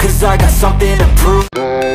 cause I got something to prove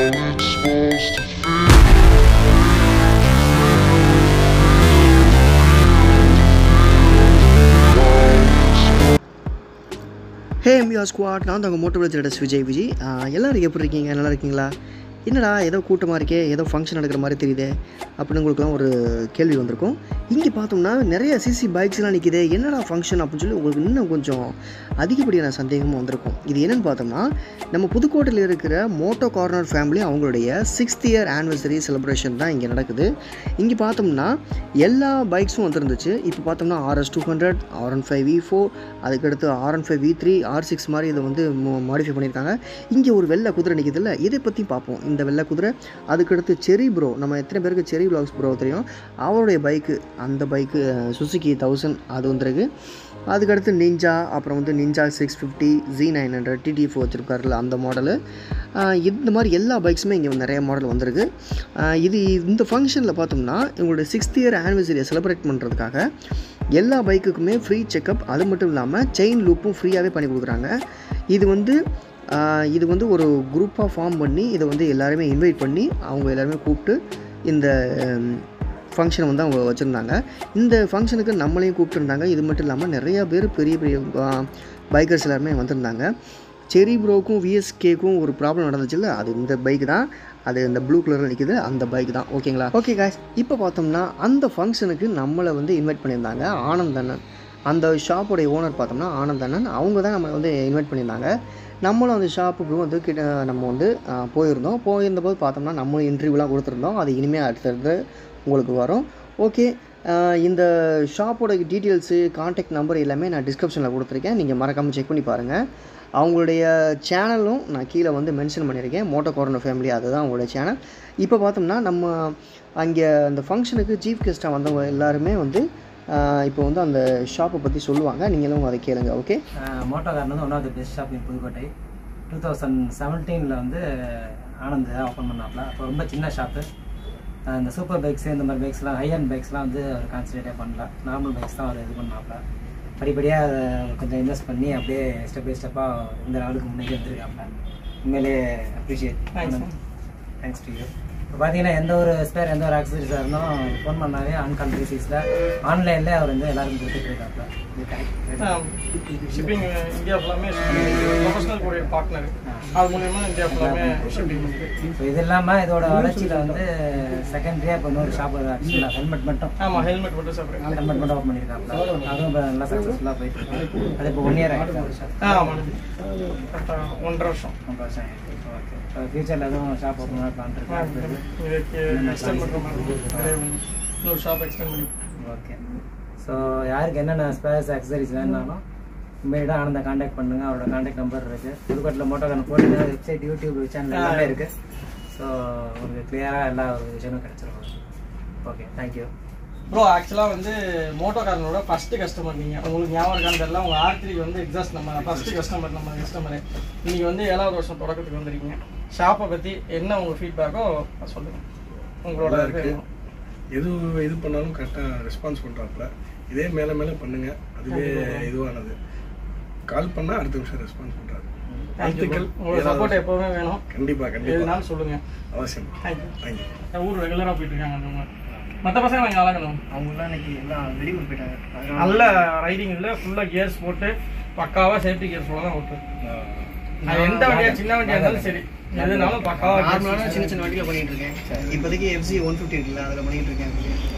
hey MUR squad நான் தான் உங்கள் மோட்டோவில் ட்ரேடர்ஸ் விஜய் விஜய் ஆஹ் எல்லாரும் எப்படி இருக்கீங்க நல்லா இருக்கீங்களா என்னடா ஏதோ கூட்டமாக இருக்கே ஏதோ ஃபங்க்ஷன் நடக்கிற மாதிரி தெரியுதே அப்படின்னு உங்களுக்குலாம் ஒரு கேள்வி வந்திருக்கும் இங்கே பார்த்தோம்னா நிறைய சிசி பைக்ஸ்லாம் நிற்கிது என்னடா ஃபங்க்ஷன் அப்படின்னு சொல்லி உங்களுக்கு இன்னும் கொஞ்சம் அதிகப்படியான சந்தேகமும் வந்திருக்கும் இது என்னென்னு பார்த்தோம்னா நம்ம புதுக்கோட்டையில் இருக்கிற மோட்டோ கார்னர் ஃபேமிலி அவங்களுடைய சிக்ஸ்த் இயர் ஆனிவர்சரி செலிப்ரேஷன் தான் இங்கே நடக்குது இங்கே பார்த்தோம்னா எல்லா பைக்ஸும் வந்துருந்துச்சு இப்போ பார்த்தோம்னா RS two hundred R one five V four அதுக்கடுத்து R one five V three R six மாதிரி இதை வந்து மாடிஃபை பண்ணியிருக்காங்க இங்கே ஒரு வெள்ளை குதிரை நிற்கிதுல்ல இதை பற்றி பார்ப்போம் இந்த வெள்ளை குதிரை அதுக்கடுத்து செரி ப்ரோ நம்ம எத்தனை பேருக்கு செரி பிளாக்ஸ் ப்ரோ தெரியும் அவருடைய பைக்கு அந்த பைக்கு சுசுகி தௌசண்ட் அது வந்துருக்கு அதுக்கடுத்து நிஞ்சா அப்புறம் வந்து ninja six fifty G nine hundred டிடி ஃபோர் வச்சுருக்காருல அந்த மாடலு இந்த மாதிரி எல்லா பைக்ஸுமே இங்கே நிறைய மாடல் வந்திருக்கு ஆஹ் இது இந்த ஃபங்க்ஷனில் பார்த்தோம்னா இவங்களுடைய சிக்ஸ்த் இயர் ஆனிவர்சரியை செலிப்ரேட் பண்ணுறதுக்காக எல்லா பைக்குக்குமே ஃப்ரீ செக்கப் அது மட்டும் இல்லாமல் செயின் லூப்பும் ஃப்ரீயாகவே பண்ணி கொடுக்குறாங்க இது வந்து ஆஹ் இது வந்து ஒரு குரூப்பாக ஃபார்ம் பண்ணி இதை வந்து எல்லாருமே இன்வைட் பண்ணி அவங்க எல்லாருமே கூப்பிட்டு இந்த ஃபங்க்ஷனை வந்து அவங்க வச்சுருந்தாங்க இந்த ஃபங்க்ஷனுக்கு நம்மளையும் கூப்பிட்டுருந்தாங்க இது மட்டும் இல்லாமல் நிறையா பேர் பெரிய பெரிய பைக்கர்ஸ் எல்லாருமே வந்திருந்தாங்க செரி ப்ரோக்கும் விஎஸ்கேக்கும் ஒரு ப்ராப்ளம் நடந்துச்சுல்ல அது இந்த பைக் தான் அது இந்த ப்ளூ கலரில் நிற்கிது அந்த பைக் தான் ஓகேங்களா ஓகே காய்ஸ் இப்போ பார்த்தோம்னா அந்த ஃபங்க்ஷனுக்கு நம்மளை வந்து இன்வைட் பண்ணியிருந்தாங்க ஆனந்த் அண்ணன் அந்த ஷாப்போடைய ஓனர் பார்த்தோம்னா ஆனந்த் அண்ணன் அவங்க தான் நம்மளை வந்து இன்வைட் பண்ணியிருந்தாங்க நம்மளும் அந்த ஷாப்புக்கு வந்து கிட்ட நம்ம வந்து ஆ, போயிருந்தோம் போயிருந்தபோது பார்த்தோம்னா நம்மளும் இன்டர்வியூலாம் கொடுத்துருந்தோம் அது இனிமேல் அடுத்தடுத்து உங்களுக்கு வரும் ஓகே இந்த ஷாப்போட டீட்டெயில்ஸு காண்டாக்ட் நம்பர் எல்லாமே நான் டிஸ்கிரிப்ஷனில் கொடுத்துருக்கேன் நீங்கள் மறக்காமல் செக் பண்ணி பாருங்கள் அவங்களுடைய சேனலும் நான் கீழே வந்து மென்ஷன் பண்ணியிருக்கேன் மோட்டோ கோரனோ ஃபேமிலி அதுதான் அவங்களுடைய சேனல் இப்போ பார்த்தோம்னா நம்ம அங்கே அந்த ஃபங்க்ஷனுக்கு சீஃப் கெஸ்ட்டாக வந்தவங்க எல்லாருமே வந்து ஆஹ் இப்போ வந்து அந்த ஷாப்பை பற்றி சொல்லுவாங்க நீங்களும் அதை கேளுங்க ஓகே மோட்டோ கார்ன் வந்து one of the best shop in Pudukkottai two thousand செவன்டீனில் வந்து ஆனந்த் தான் ஓப்பன் பண்ணாப்ல அப்போ ரொம்ப சின்ன ஷாப்பு இந்த சூப்பர் பைக்ஸ் இந்த மாதிரி பைக்ஸ்லாம் ஹை அண்ட் பைக்ஸ்லாம் வந்து அவர் கான்சன்ட்ரேட்டே பண்ணல நார்மல் பைக்ஸ் தான் அவர் இது பண்ணாப்ல படிப்படியாக அதை கொஞ்சம் இன்வெஸ்ட் பண்ணி அப்படியே ஸ்டெப் பை ஸ்டெப்பாக இந்த லெவலுக்கு முன்னேறி வந்திருக்காப்ல உண்மையிலே அப்ரிஷியேட் தேங்க்ஸ் டு யூ இப்போ பார்த்தீங்கன்னா எந்த ஒரு ஸ்பேர் எந்த ஒரு ஆக்சசரிஸாக இருந்தும் ஃபோன் பண்ணாவே ஆன்கால் பேசிஸில் ஆன்லைனில் அவர் வந்து எல்லாருக்கும் கொடுத்துட்டு இருக்காப்ல இது correct. ஷிப்பிங் இந்தியா ஃபுல்லாமே ப்ரொஃபஷனல் கொரியர் பார்ட்னர் அது மூலயமா இந்தியா ஃபுல்லாமே ஷிப்பிங் ஸோ இது இல்லாமல் இதோட வளர்ச்சியில் வந்து செகண்டரியாக இப்போ இன்னொரு ஷாப் ஆக்சுவலாக ஹெல்மெட் மட்டும் ஆமாம் ஹெல்மெட் மட்டும் செப்பரேட் ஹெல்மெட் மட்டும் ஓப்பன் பண்ணியிருக்காங்க அதுவும் இப்போ நல்லா சக்ஸஸ்ஃபுல்லாக போயிட்டு இருக்கு அது இப்போ ஒன் இயர் ஆகிடுச்சு அந்த ஷாப் ஆ ஆமாம் கரெக்டாக ஒன்றரை வருஷம் ரொம்ப வருஷம் ஆயிடுச்சு ஓகே இப்போ ஃபியூச்சரில் எதுவும் ஷாப் ஓப்பன் பண்ண பிளான் ஆ, இருக்கு இதுக்கு எக்ஸ்டெண்ட் பண்ணுற மாதிரி நிறைய இன்னொரு ஷாப் எக்ஸ்டெண்ட் பண்ணி ஓகே ஸோ யாருக்கு என்னென்ன ஸ்பேர்ஸ் அக்சசரிஸ் வேணுனாலும் இமீடியட்டாக ஆனந்த காண்டாக்ட் பண்ணுங்க அவரோட காண்டாக்ட் நம்பர் இருக்கு புதுக்கோட்டில் மோட்டோகான் போட்டு வெப்சைட் யூடியூப் சேனல் எல்லாமே இருக்கு ஸோ உங்களுக்கு கிளியராக எல்லா ஒரு விஷயமும் கிடைச்சிரும் ஓகே தேங்க்யூ ப்ரோ ஆக்சுவலாக வந்து மோட்டோ காரனோட ஃபர்ஸ்ட் கஸ்டமர் நீங்கள் உங்களுக்கு ஞாபகம் இருக்கான்னு தெரியல உங்கள் ஆர்த்திக்கு வந்து எக்ஸாஸ்ட் நம்ம ஃபர்ஸ்ட் கஸ்டமர் நம்ம கஸ்டமரு இன்னைக்கு வந்து ஏழாவது வருஷம் தொடக்கத்துக்கு வந்திருக்கீங்க ஷாப்பை பற்றி என்ன உங்கள் ஃபீட்பேக்கோ சொல்லுங்கள் உங்களோட நல்லா இருக்கு. இது. எது இது பண்ணாலும் கரெக்டாக ரெஸ்பான்ஸ் பண்ணுறாப்புல இதே மேலே மேலே பண்ணுங்க அதுவே இதுவானது கால் பண்ணால் அடுத்த நிமிஷம் ரெஸ்பான்ஸ் பண்ணுறாரு Thank you bro. வாழ்த்துக்கள் உங்களோட சப்போர்ட் எப்போவுமே வேணும் கண்டிப்பாக கண்டிப்பாக எதுனாலும் சொல்லுங்கள் அவசியம் தேங்க்யூ தேங்க்யூ ஊர் ரெகுலராக போயிட்டு இருக்காங்க அந்த மற்ற பசங்க நாங்கள் அழகணும் அவங்களாம் இன்னைக்கு எல்லாம் வெளியூர் போயிட்டாங்க நல்ல ரைடிங் இதில் ஃபுல்லாக கியர்ஸ் போட்டு பக்காவாக சேஃப்டி கியர்ஸ் போல தான் ஓட்டு அது எந்த வண்டியா சின்ன வண்டியா இருந்தாலும் சரி எதுனாலும் பக்காவாக நார்மலான சின்ன சின்ன வண்டியில் பண்ணிட்டு இருக்கேன் இப்போதைக்கு எஃப்சி ஒன் ஃபிஃப்டி இருக்குல்ல அதில் பண்ணிட்டு இருக்கேன்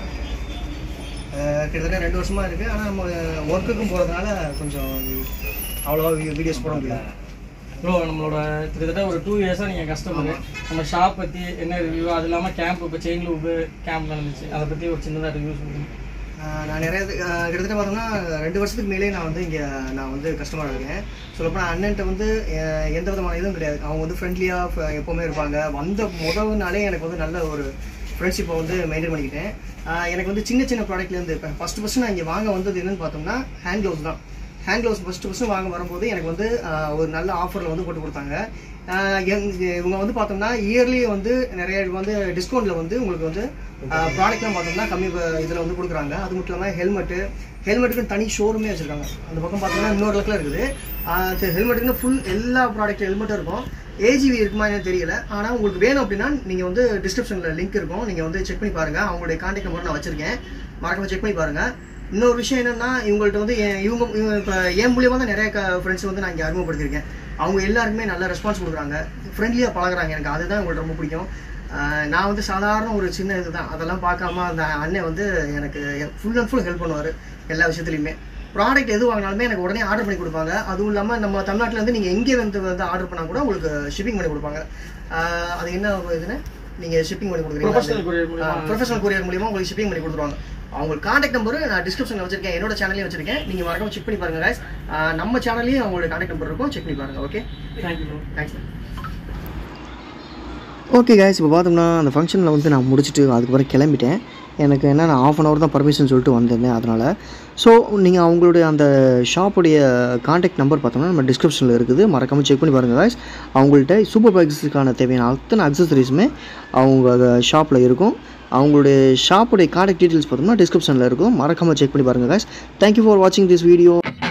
அஹ் கிட்டத்தட்ட ரெண்டு வருஷமா இருக்கு ஆனால் நம்ம ஒர்க்குக்கும் போகிறதுனால கொஞ்சம் அவ்வளோவா வீடியோஸ் போட முடியல ப்ரோ நம்மளோட கிட்டத்தட்ட ஒரு டூ இயர்ஸாக நீங்கள் கஸ்டமர் நம்ம ஷாப் பற்றி என்ன ரிவ்யூ அது இல்லாமல் கேம்ப் இப்போ செயின் லூப்பு கேம்ப் நடந்துச்சு அதை பற்றி ஒரு சின்னதாக ரிவ்யூ சொல்லுங்கள் அஹ் நான் நிறைய இது- அஹ் கிட்டத்தட்ட பார்த்தோம்னா ரெண்டு வருஷத்துக்கு மேலே நான் வந்து இங்கே நான் வந்து கஸ்டமராக இருக்கேன் சொல்லப்போனால் அண்ணன்ட்ட வந்து அஹ் எந்த விதமான இதுவும் கிடையாது அவங்க வந்து ஃப்ரெண்ட்லியாக எப்போவுமே இருப்பாங்க வந்த முதல் நாளே எனக்கு வந்து நல்ல ஒரு ஃப்ரெண்ட்ஷிப்பை வந்து மெயின்டைன் பண்ணிக்கிட்டேன் அஹ் எனக்கு வந்து சின்ன சின்ன ப்ராடக்ட்லேருந்து இப்போ ஃபஸ்ட்டு ஃபஸ்ட்டு நான் இங்கே வாங்க வந்தது என்னன்னு பார்த்தோம்னா ஹேண்ட் க்ளவுஸ் தான் ஹேண்ட் க்ளவுஸ் ஃபஸ்ட்டு ஃபஸ்ட்டு வாங்க வரும்போது எனக்கு வந்து ஆஹ், ஒரு நல்ல ஆஃபரில் வந்து போட்டு கொடுத்தாங்க இவங்க வந்து பார்த்தோம்னா இயர்லி வந்து நிறைய வந்து டிஸ்கவுண்ட்டில் வந்து உங்களுக்கு வந்து ப்ராடக்ட்லாம் பார்த்தோம்னா கம்மி இதில் வந்து கொடுக்குறாங்க அது மட்டும் இல்லாமல் ஹெல்மெட்டு ஹெல்மெட்டுக்கு தனி ஷோரூமே வச்சுருக்காங்க அந்த பக்கம் பார்த்தோம்னா இன்னொரு இடத்துல இருக்குது ஹெல்மெட்டுக்குன்னு ஃபுல் எல்லா ப்ராடக்ட் ஹெல்மெட்டும் இருக்கும் ஏஜிவி இருக்குமா என்னன்னு தெரியல ஆனால் உங்களுக்கு வேணும் அப்படின்னா நீங்கள் வந்து டிஸ்கிரிப்ஷனில் லிங்க் இருக்கும் நீங்கள் வந்து செக் பண்ணி பாருங்கள் அவங்களுடைய கான்டாக்ட் நம்பர் நான் வச்சுருக்கேன் மறக்காம செக் பண்ணி பாருங்கள் இன்னொரு விஷயம் என்னன்னா இவங்கள்ட்ட வந்து என் இவங்க இவங்க இப்போ என் மூலியமாக தான் நிறைய ஃப்ரெண்ட்ஸ் வந்து நான் இங்கே அறிமுகப்படுத்தியிருக்கேன் அவங்க எல்லாருக்குமே நல்ல ரெஸ்பான்ஸ் கொடுக்குறாங்க ஃப்ரெண்ட்லியாக பழகுறாங்க எனக்கு அதுதான் உங்களுக்கு ரொம்ப பிடிக்கும் ஆஹ் நான் வந்து சாதாரண ஒரு சின்ன இதுதான் அதெல்லாம் பார்க்காம அந்த அண்ணன் வந்து எனக்கு ஃபுல் அண்ட் ஃபுல் ஹெல்ப் பண்ணுவார் எல்லா விஷயத்துலையுமே ப்ராடக்ட் எது வாங்கினாலுமே எனக்கு உடனே ஆர்டர் பண்ணி கொடுப்பாங்க அதுவும் இல்லாமல் நம்ம தமிழ்நாட்டில் இருந்து நீங்கள் எங்கே வந்து வந்து ஆர்டர் பண்ணால் கூட உங்களுக்கு ஷிப்பிங் பண்ணி கொடுப்பாங்க ஆஹ் அது என்ன இதுன்னு நீங்கள் ஷிப்பிங் பண்ணி Professional courier கொடுக்குறீங்க மூலியமா. ப்ரொஃபஷனல் கொரியர் மூலியமா உங்களுக்கு ஷிப்பிங் பண்ணி கொடுத்துருவாங்க அவங்க காண்டாக்ட் நம்பர் நான் டிஸ்கிரிப்ஷனில் வச்சிருக்கேன் என்னோட சேனலையும் வச்சிருக்கேன் நீங்கள் மறக்காம செக் பண்ணி பாருங்க guys. ஆஹ் நம்ம சேனல்லையும் அவங்களோட காண்டாக்ட் நம்பர் இருக்கும் செக் பண்ணி பாருங்க okay thank you bro thanks okay guys இப்போ பார்த்தோம்னா அந்த ஃபங்க்ஷனில் வந்து நான் முடிச்சுட்டு அதுக்கப்புறம் கிளம்பிட்டேன் எனக்கு என்ன நான் ஆஃப் அன் ஹவர் தான் பர்மிஷன் சொல்லிட்டு வந்திருந்தேன் அதனால் ஸோ நீங்கள் அவங்களுடைய அந்த ஷாப்புடைய காண்டாக்ட் நம்பர் பார்த்தோம்னா நம்ம டிஸ்கிரிப்ஷனில் இருக்குது மறக்காமல் செக் பண்ணி பாருங்கள் guys அவங்கள்ட்ட சூப்பர் பைக்ஸுக்கான தேவையான அத்தனை அக்சசரிஸுமே அவங்க ஷாப்பில் இருக்கும் அவங்களுடைய ஷாப்புடைய காண்டாக்ட் டீட்டெயில்ஸ் பார்த்தோம்னா டிஸ்கிரிப்ஷனில் இருக்கும் மறக்காமல் செக் பண்ணி பாருங்கள் guys தேங்க்யூ ஃபார் வாட்சிங் திஸ் வீடியோ